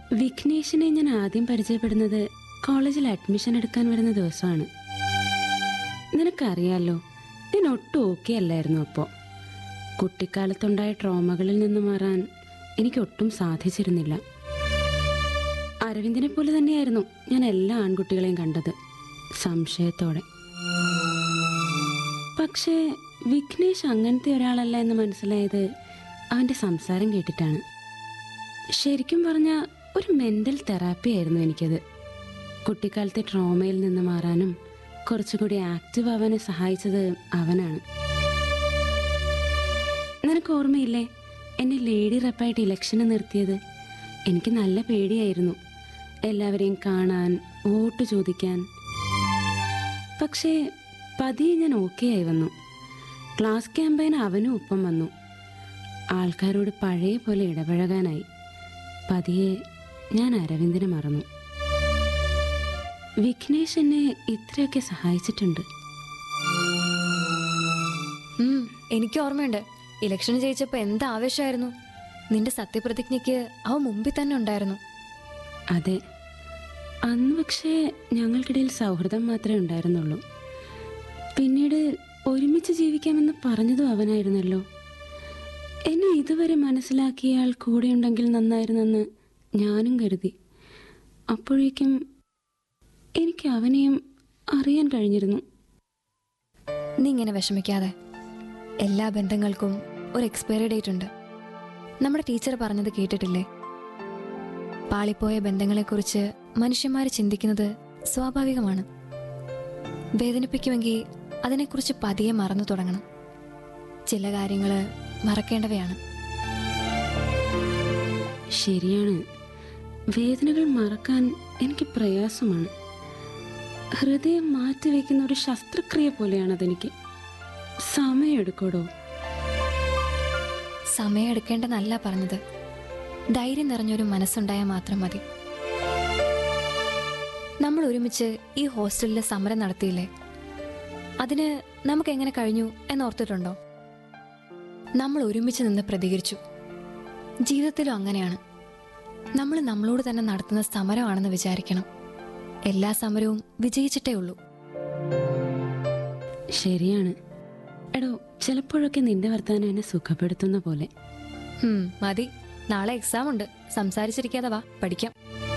വിഘ്നേഷിനെ ഞാൻ ആദ്യം പരിചയപ്പെടുന്നത് കോളേജിൽ അഡ്മിഷൻ എടുക്കാൻ വരുന്ന ദിവസമാണ് നിനക്കറിയാലോ ഞാൻ ഒട്ടും ഓക്കെ അല്ലായിരുന്നു അപ്പോൾ കുട്ടിക്കാലത്തുണ്ടായ ട്രോമകളിൽ നിന്ന് മാറാൻ എനിക്ക് ഒട്ടും സാധിച്ചിരുന്നില്ല അരവിന്ദിനെ പോലെ തന്നെയായിരുന്നു ഞാൻ എല്ലാ ആൺകുട്ടികളെയും കണ്ടത് സംശയത്തോടെ പക്ഷേ വിഘ്നേഷ് അങ്ങനത്തെ ഒരാളല്ല എന്ന് മനസ്സിലായത് അവൻ്റെ സംസാരം കേട്ടിട്ടാണ് ശരിക്കും പറഞ്ഞ ഒരു മെന്റൽ തെറാപ്പി ആയിരുന്നു എനിക്കത് കുട്ടിക്കാലത്തെ ട്രോമയിൽ നിന്ന് മാറാനും കുറച്ചുകൂടി ആക്റ്റീവ് ആവാനും സഹായിച്ചത് അവനാണ് നിനക്ക് ഓർമ്മയില്ലേ എന്നെ ലേഡി റെപ്പായിട്ട് ഇലക്ഷന് നിർത്തിയത് എനിക്ക് നല്ല പേടിയായിരുന്നു എല്ലാവരെയും കാണാൻ വോട്ട് ചോദിക്കാൻ പക്ഷേ പതിയെ ഞാൻ ഓക്കെ ആയി വന്നു ക്ലാസ് ക്യാമ്പയിന് അവനും ഒപ്പം വന്നു ആൾക്കാരോട് പഴയ പോലെ ഇടപഴകാനായി പതിയെ ഞാൻ അരവിന്ദിനെ മറന്നു വിഘ്നേഷ് എന്നെ ഇത്രയൊക്കെ സഹായിച്ചിട്ടുണ്ട് ഉം, എനിക്ക് ഓർമ്മയുണ്ട് ഇലക്ഷന് ജയിച്ചപ്പോ എന്ത് ആവേശമായിരുന്നു നിന്റെ സത്യപ്രതിജ്ഞയ്ക്ക് അവ മുമ്പിൽ തന്നെ ഉണ്ടായിരുന്നു അതെ അന്ന് പക്ഷേ ഞങ്ങൾക്കിടയിൽ സൗഹൃദം മാത്രമേ ഉണ്ടായിരുന്നുള്ളൂ പിന്നീട് ഒരുമിച്ച് ജീവിക്കാമെന്ന് പറഞ്ഞതും അവനായിരുന്നല്ലോ എന്നെ ഇതുവരെ മനസ്സിലാക്കിയ ആൾ കൂടെയുണ്ടെങ്കിൽ നന്നായിരുന്നെന്ന് ഞാനും കരുതി അപ്പോഴേക്കും എനിക്ക് അവനെയും അറിയാൻ കഴിഞ്ഞിരുന്നു നീ ഇങ്ങനെ വിഷമിക്കാതെ എല്ലാ ബന്ധങ്ങൾക്കും ഒരു എക്സ്പയറി ഡേറ്റ് ഉണ്ട് നമ്മുടെ ടീച്ചർ പറഞ്ഞത് കേട്ടിട്ടില്ലേ പാളിപ്പോയ ബന്ധങ്ങളെക്കുറിച്ച് മനുഷ്യന്മാർ ചിന്തിക്കുന്നത് സ്വാഭാവികമാണ് വേദനിപ്പിക്കുമെങ്കിൽ അതിനെക്കുറിച്ച് പതിയെ മറന്നു തുടങ്ങണം ചില കാര്യങ്ങൾ മറക്കേണ്ടവയാണ് ശരിയാണ് വേദനകൾ മറക്കാൻ എനിക്ക് പ്രയാസമാണ് ഹൃദയം മാറ്റിവെക്കുന്ന ഒരു ശസ്ത്രക്രിയ പോലെയാണ് അതെനിക്ക് സമയമെടുക്കോടോ സമയമെടുക്കേണ്ടെന്നല്ല പറഞ്ഞത് ധൈര്യം നിറഞ്ഞൊരു മനസ്സുണ്ടായാൽ മാത്രം മതി നമ്മൾ ഒരുമിച്ച് ഈ ഹോസ്റ്റലിൽ സമരം നടത്തിയില്ലേ അതിന് നമുക്ക് എങ്ങനെ കഴിഞ്ഞു എന്നോർത്തിട്ടുണ്ടോ നമ്മൾ ഒരുമിച്ച് നിന്ന് പ്രതികരിച്ചു ജീവിതത്തിലും അങ്ങനെയാണ് നമ്മൾ നമ്മളോട് തന്നെ നടത്തുന്ന സമരമാണെന്ന് വിചാരിക്കണം എല്ലാ സമരവും വിജയിച്ചിട്ടേ ഉള്ളൂ ശരിയാണ് എടോ ചിലപ്പോഴൊക്കെ നിന്റെ വർത്താനം എന്നെ സുഖപ്പെടുത്തുന്ന പോലെ ഹും, മതി നാളെ എക്സാം ഉണ്ട് സംസാരിച്ചിരിക്കാതെ വാ പഠിക്കാം